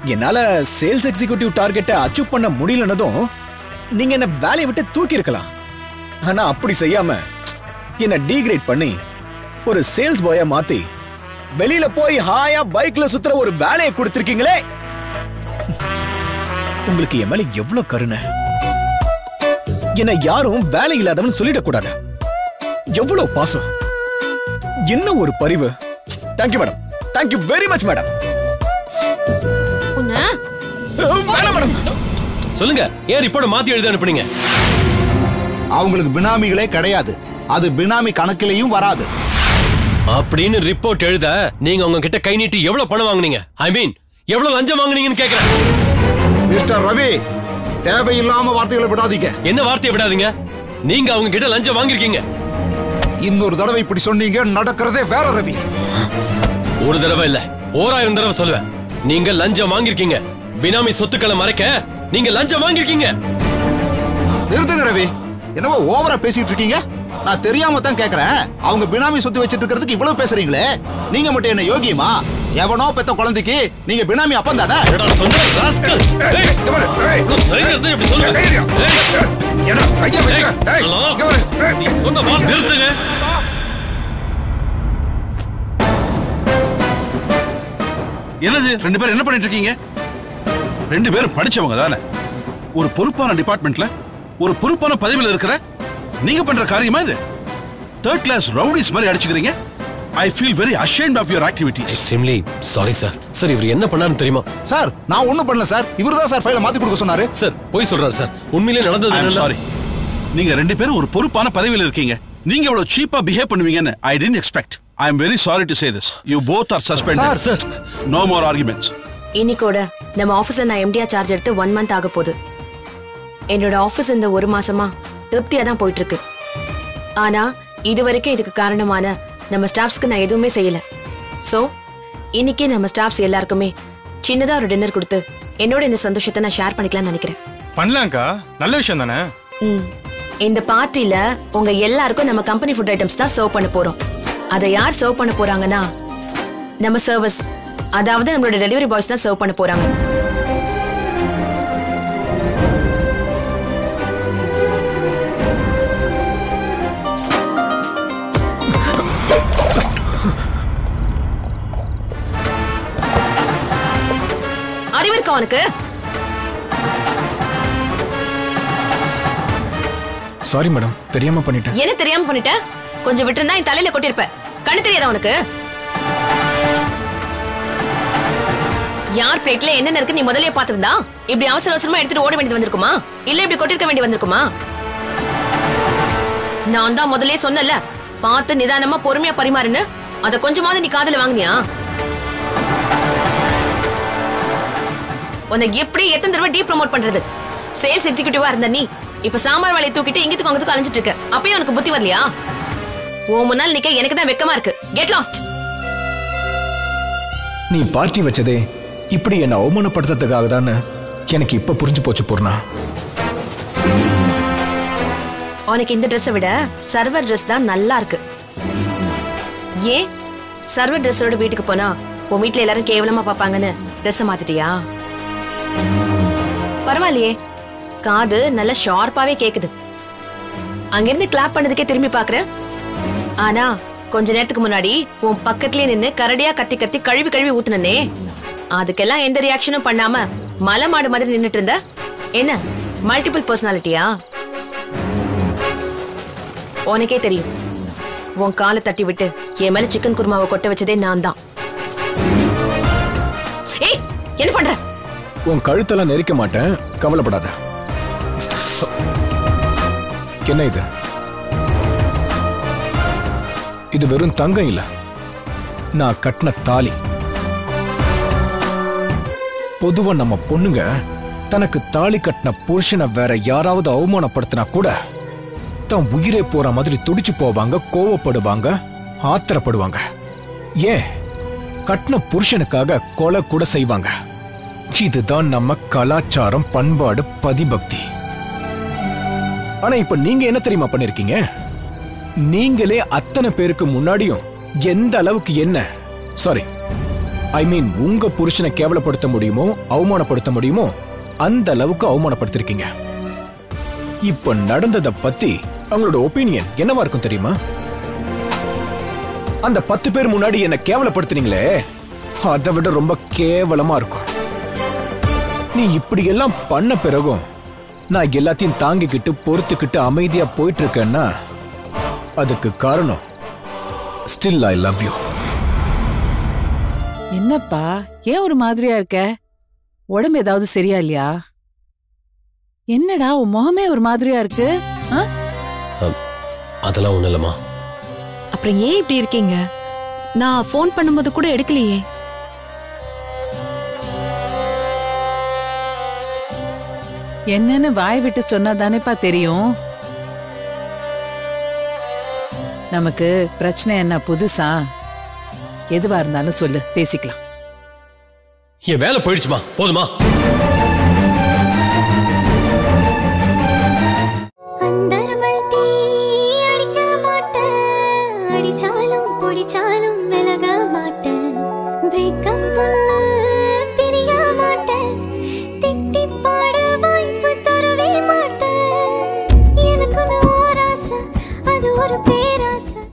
என்னால sales executive டார்கெட்டை achieve பண்ண முடியலனதும் நீங்க என்ன வேலையை விட்டு தூக்கி இருக்கலாம் ஆனா அப்படி செய்யாம என்ன டீக்ரேட் பண்ணி ஒரு சேல்ஸ் பாயா மாத்தி வெளியில போய் ஹாயா பைக்ல சுத்துற ஒரு வேலையை கொடுத்திருக்கீங்களே உங்களுக்கு என் மேல எவ்வளவு கருணை என்ன யாரும் வேலை இல்லாதவன் சொல்லிடக்கூடாது எவ்வளவு பாசம் என்ன ஒரு பரிவு thank you madam thank you very much madam உன்ன வேணாம் மேடம் சொல்லுங்க ஏன் ரிப்போர்ட் மாத்தி எழுதி அனுப்புனீங்க அவங்களுக்கு பினாமிகளே கிடையாது அது பினாமி கணக்கிலையும் வராது அப்படின்னு ரிப்போர்ட் எழுத நீங்க உங்க கிட்ட கை நீட்டி எவ்வளவு பணம் வாங்குனீங்க ஐ மீன் எவ்வளவு லஞ்சம் வாங்குனீங்கன்னு கேக்குறேன் மிஸ்டர் ரவி தேவையில்லாம வார்த்தைகளை விடாதீங்க என்ன வார்த்தையை விடாதீங்க நீங்க அவங்க கிட்ட லஞ்சம் வாங்கிருக்கீங்க இன்னொரு தடவை இப்படி சொன்னீங்க நடக்கிறதே வேற ரவி ஒரு தடவை இல்ல ஓராயிரம் தடவை சொல்லுவேன் நீங்க லஞ்சம் வாங்கிருக்கீங்க பினாமி சொத்துக்களை மறைக்க நீங்க லஞ்சம் வாங்கிருக்கீங்க நிறுத்துங்க ரவி என்னவோ ஓவரா பேசிட்டு இருக்கீங்க நான் தெரியாம தான் கேக்குறேன் அவங்க பினாமி சொத்து வச்சிட்டு இருக்கிறதுக்கு இவ்வளவு பேசுறீங்களே நீங்க மட்டும் என்ன யோகியமா எவனோ பெத்த குழந்தைக்கு நீங்க பினாமி அப்பன் தானே என்னடா சொன்ன ராஸ்கல் ஏய், இவ்வளவு தைரியம் இருந்தா இப்படி சொல்லுங்க ஏய், ஏய், ஹலோ? நீ சொன்ன வார்த்தை நிறுத்துங்க என்னது ரெண்டு பேரும் என்ன பண்ணிட்டு இருக்கீங்க ரெண்டு பேரும் படிச்சவங்க தானே ஒரு பொறுப்பான டிபார்ட்மெண்ட்ல ஒரு பொறுப்பான பதவியில் இருக்கிற நீங்க பண்ற காரியமா இது தேர்ட் கிளாஸ் ரவுடிஸ் மாதிரி அடிச்சுக்கிறீங்க I feel very ashamed of your activities extremely sorry sir sir இவர் என்ன பண்ணாருன்னு தெரியுமா சார் நான் ஒண்ணும் பண்ணல சார் இவர்தான் சார் ஃபைலை மாத்தி கொடுக்க சொன்னாரு சார் போய் சொல்றாரு சார் உண்மையிலே நடந்தது ஐ என்னன்னா- சாரி நீங்க ரெண்டு பேரும் ஒரு பொறுப்பான பதவியில் இருக்கீங்க நீங்க இவ்வளவு சீப்பா பிஹேவ் பண்ணுவீங்கன்னு I didn't expect I am very sorry to say this you both are suspended sir, sir. No more arguments இன்னைக்கோட நம்ம ஆபீஸ்ல நான் எம்டியா சார்ஜ் எடுத்து ஒன் மந்த் ஆக போகுது என்னோட ஆபீஸ் இந்த ஒரு மாசமா திருப்தியா தான் போயிட்டு இருக்கு ஆனா இது வரைக்கும் இதுக்கு காரணமான நம்ம ஸ்டாஃப்ஸ்க்கு நான் எதுவுமே செய்யல சோ இன்னைக்கு நம்ம ஸ்டாஃப்ஸ் எல்லாருக்குமே சின்னதா ஒரு டின்னர் கொடுத்து என்னோட இந்த சந்தோஷத்தை நான் ஷேர் பண்ணிக்கலாம்னு நினைக்கிறேன் பண்ணலாம்க்கா நல்ல விஷயம் தானே ம். இந்த பார்ட்டில உங்க எல்லாருக்கும் நம்ம கம்பெனி ஃபுட் ஐட்டம்ஸ் தான் சர்வ் பண்ண போறோம் அதை யார் சர்வ் பண்ண போறாங்கன்னா நம்ம சர்வீஸ் அதாவது நம்மளோட டெலிவரி பாய்ஸ் தான் சர்வ் பண்ண போறாங்க அறிவு இருக்கா உனக்கு சாரி மேடம் தெரியாம பண்ணிட்டேன் என்ன தெரியாம பண்ணிட்ட கொஞ்சம் விட்டுருந்தா என் தலையில கொட்டிருப்ப கண்ணு தெரியாதா உனக்கு யார் பிளேட்ல என்னென்ன இருக்கு நீ முதல்லயே பாத்திருந்தா இப்படி அவசர அவசரமா எடுத்துட்டு ஓட வேண்டியது வந்திருக்குமா இல்ல இப்படி கொட்டிருக்க வேண்டி வந்திருக்குமா நான் தான் முதல்லயே சொன்னல பார்த்து நிதானமா பொறுமையா பரிமாறுன்னு அத கொஞ்சமாவது நீ காதுல வாங்குனியா உன்னை எப்படி எத்தனை தடவை டீ ப்ரோமோட் பண்றது சேல்ஸ் எக்ஸிகியூட்டிவா இருந்த நீ இப்ப சாம்பார் வேலையை தூக்கிட்டு இங்கத்துக்கு அங்கத்துக்கு அலைஞ்சிட்டு இருக்க அப்பயும் உனக்கு புத்தி வரலையா உன் முன்னால் நிக்க எனக்கு தான் வெக்கமா இருக்கு கெட் லாஸ்ட் நீ பார்ட்டி வச்சதே இப்படி என்ன அவமானப்படுத்துறதுக்காக தானே எனக்கு இப்ப புரிஞ்சு போச்சு பூர்ணா உனக்கு இந்த ட்ரெஸ்ஸை விட சர்வர் ட்ரெஸ் தான் நல்லா இருக்கு ஏன் சர்வர் ட்ரெஸ்ஸோட வீட்டுக்கு போனா உன் வீட்ல எல்லாரும் கேவலமா பாப்பாங்கன்னு ட்ரெஸ்ஸை மாத்திட்டியா பரவாயில்லையே காது நல்ல ஷார்ப்பாவே கேக்குது அங்கிருந்து கிளாப் பண்ணதுக்கே திரும்பி பாக்குற ஆனா கொஞ்ச நேரத்துக்கு முன்னாடி உன் பக்கத்துலயே நின்னு கரடியா கத்தி கத்தி கழுவி கழுவி ஊத்துனனே அதுக்கெல்லாம் எந்த ரியாக்ஷனும் பண்ணாம மலை மாடு மாதிரி நின்னுட்டு இருந்த என்ன மல்டிபிள் பர்சனாலிட்டியா உனக்கே தெரியும் உன் காலை தட்டி விட்டு என் மேல சிக்கன் குருமாவை கொட்ட வச்சதே நான் தான் ஏய் என்ன பண்ற உன் கழுத்தெல்லாம் நெரிக்க மாட்டேன் கவலைப்படாத என்ன இது இது வெறும் தங்கம் இல்ல நான் கட்டின தாலி பொதுவா நம்ம பொண்ணுங்க தனக்கு தாலி கட்டின புருஷனை வேற யாராவது அவமானப்படுத்தினா கூட தன் உயிரே போற மாதிரி துடிச்சு போவாங்க கோவப்படுவாங்க ஆத்திரப்படுவாங்க ஏன் கட்டின புருஷனுக்காக கொலை கூட செய்வாங்க இதுதான் நம்ம கலாச்சாரம் பண்பாடு பதிபக்தி ஆனா இப்ப நீங்க என்ன தெரியுமா பண்ணிருக்கீங்க நீங்களே அத்தனை பேருக்கு முன்னாடியும் எந்த அளவுக்கு என்ன சாரி ஐ மீன் உங்க புருஷனை கேவலப்படுத்த முடியுமோ அவமானப்படுத்த முடியுமோ அந்த அளவுக்கு அவமானப்படுத்திருக்கீங்க இப்ப நடந்தத பத்தி அவங்களோட ஒப்பீனியன் என்னவா இருக்கும் தெரியுமா அந்த பத்து பேர் முன்னாடி என்ன கேவலப்படுத்துனீங்களே அதை விட ரொம்ப கேவலமா இருக்கும் நீ இப்படி எல்லாம் பண்ண பிறகும் நான் எல்லாத்தையும் தாங்கிக்கிட்டு பொறுத்துக்கிட்டு அமைதியா போயிட்டு இருக்கேன்னா அதுக்கு காரணம் ஸ்டில் ஐ லவ் யூ என்னப்பா ஏன் ஒரு மாதிரியா இருக்க உடம்பு ஏதாவது சரியா இல்லையா என்னடா உன் முகமே ஒரு மாதிரியா இருக்கு ஆ? அதெல்லாம் ஒண்ணும் இல்லம்மா அப்புறம் ஏன் இப்படி இருக்கீங்க நான் ஃபோன் பண்ணும்போது கூட எடுக்கலையே என்னன்னு வாய் விட்டு சொன்னா தானேப்பா தெரியும் நமக்கு பிரச்சனை என்ன புதுசா எதுவா இருந்தாலும் சொல்லு பேசிக்கலாம் என் வேலை போயிடுச்சுமா போதுமா